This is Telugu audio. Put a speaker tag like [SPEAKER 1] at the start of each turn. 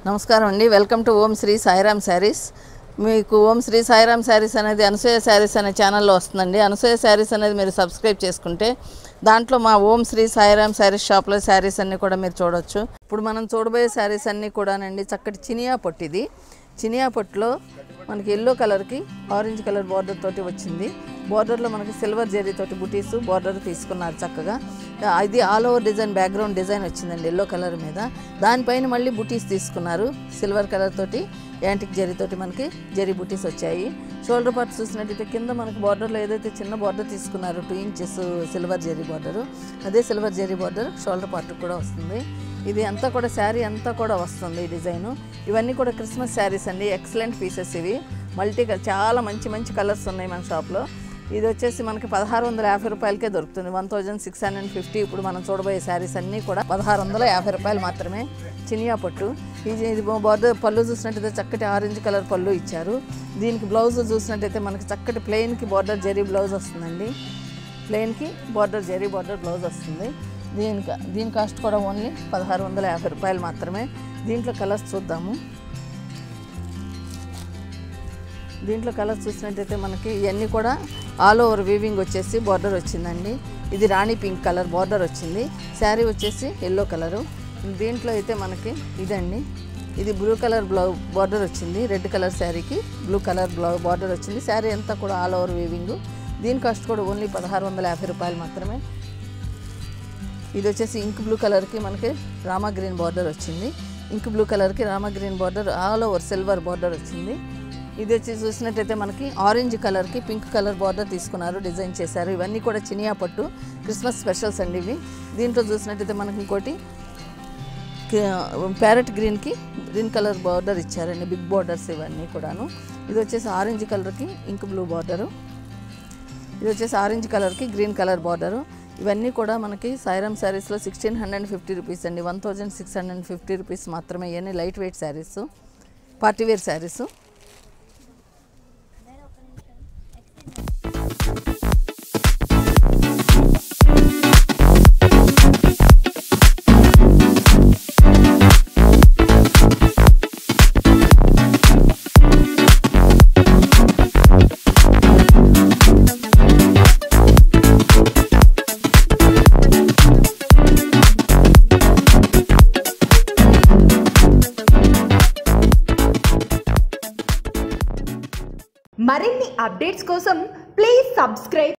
[SPEAKER 1] నమస్కారం అండి వెల్కమ్ టు ఓం శ్రీ సాయిరామ్ శారీస్ మీకు ఓం శ్రీ సాయిరామ్ శారీస్ అనేది అనసూయ శారీస్ అనే ఛానల్లో వస్తుందండి అనసూయ శారీస్ అనేది మీరు సబ్స్క్రైబ్ చేసుకుంటే దాంట్లో మా ఓం శ్రీ సాయిరామ్ శారీస్ షాప్లో శారీస్ అన్నీ కూడా మీరు చూడొచ్చు ఇప్పుడు మనం చూడబోయే శారీస్ అన్నీ కూడానండి చక్కటి చినియా పొట్టు ఇది చినియా పొట్టులో మనకి ఎల్లో కలర్కి ఆరెంజ్ కలర్ బార్డర్ తోటి వచ్చింది బార్డర్లో మనకి సిల్వర్ జెరీ తోటి బుటీస్ బార్డర్ తీసుకున్నారు చక్కగా ఇది all over design background design వచ్చిందండి ఎల్లో కలర్ మీద దానిపైన మళ్ళీ బుటీస్ తీసుకున్నారు సిల్వర్ కలర్ తోటి యాంటిక్ జరీ తోటి మనకి జరీ బుటీస్ వచ్చాయి షోల్డర్ పార్ట్ చూసినట్టయితే కింద మనకి బార్డర్లో ఏదైతే చిన్న బార్డర్ తీసుకున్నారో two inches silver zari border అదే silver zari border shoulder part కూడా వస్తుంది ఇది అంతా కూడా శారీ అంతా కూడా వస్తుంది ఈ డిజైను ఇవన్నీ కూడా క్రిస్మస్ శారీస్ అండి ఎక్సలెంట్ పీసెస్ ఇవి మల్టీ కలర్ చాలా మంచి మంచి కలర్స్ ఉన్నాయి మన షాప్లో ఇది వచ్చేసి మనకి పదహారు వందల యాభై రూపాయలకే దొరుకుతుంది one thousand six hundred fifty ఇప్పుడు మనం చూడబోయే శారీస్ అన్నీ కూడా పదహారు వందల యాభై రూపాయలు మాత్రమే చినియా పట్టు ఇది ఇది బార్డర్ పళ్ళు చూసినట్టయితే చక్కటి ఆరెంజ్ కలర్ పళ్ళు ఇచ్చారు దీనికి బ్లౌజ్ చూసినట్టయితే మనకి చక్కటి ప్లెయిన్కి బార్డర్ జరీ బ్లౌజ్ వస్తుందండి ప్లెయిన్కి బార్డర్ జరీ బార్డర్ బ్లౌజ్ వస్తుంది దీనికి దీని కాస్ట్ కూడా ఓన్లీ పదహారు వందల యాభై రూపాయలు మాత్రమే దీంట్లో కలర్స్ చూద్దాము దీంట్లో కలర్స్ చూసినట్టయితే మనకి ఇవన్నీ కూడా ఆల్ ఓవర్ వీవింగ్ వచ్చేసి బార్డర్ వచ్చిందండి ఇది రాణి పింక్ కలర్ బార్డర్ వచ్చింది శారీ వచ్చేసి ఎల్లో కలరు దీంట్లో అయితే మనకి ఇదండి ఇది బ్లూ కలర్ బ్లౌ బార్డర్ వచ్చింది రెడ్ కలర్ శారీకి బ్లూ కలర్ బ్లౌ బార్డర్ వచ్చింది శారీ అంతా కూడా ఆల్ ఓవర్ వీవింగ్ దీని కాస్ట్ కూడా ఓన్లీ పదహారు వందల యాభై రూపాయలు మాత్రమే ఇది వచ్చేసి ఇంక్ బ్లూ కలర్కి మనకి రామా గ్రీన్ బార్డర్ వచ్చింది ఇంక్ బ్లూ కలర్కి Rama green border all over silver border వచ్చింది ఇది వచ్చి చూసినట్టయితే మనకి ఆరెంజ్ కలర్కి పింక్ కలర్ బార్డర్ తీసుకున్నారు డిజైన్ చేశారు ఇవన్నీ కూడా చినియా పట్టు క్రిస్మస్ స్పెషల్స్ అండి ఇవి దీంట్లో చూసినట్టయితే మనకి ఇంకోటి ప్యారెట్ గ్రీన్కి గ్రీన్ కలర్ బార్డర్ ఇచ్చారండి బిగ్ బార్డర్స్ ఇవన్నీ కూడాను ఇది వచ్చేసి ఆరెంజ్ కలర్కి ఇంక్ బ్లూ బార్డరు ఇది వచ్చేసి ఆరెంజ్ కలర్కి గ్రీన్ కలర్ బార్డరు ఇవన్నీ కూడా మనకి సాయిరామ్ శారీస్లో సిక్స్టీన్ హండ్రెడ్ ఫిఫ్టీ రూపీస్ అండి one thousand six hundred fifty rupees మాత్రమే ఇవన్నీ light weight saris party wear saris
[SPEAKER 2] మరిన్ని అప్డేట్స్ కోసం ప్లీజ్ సబ్స్క్రైబ్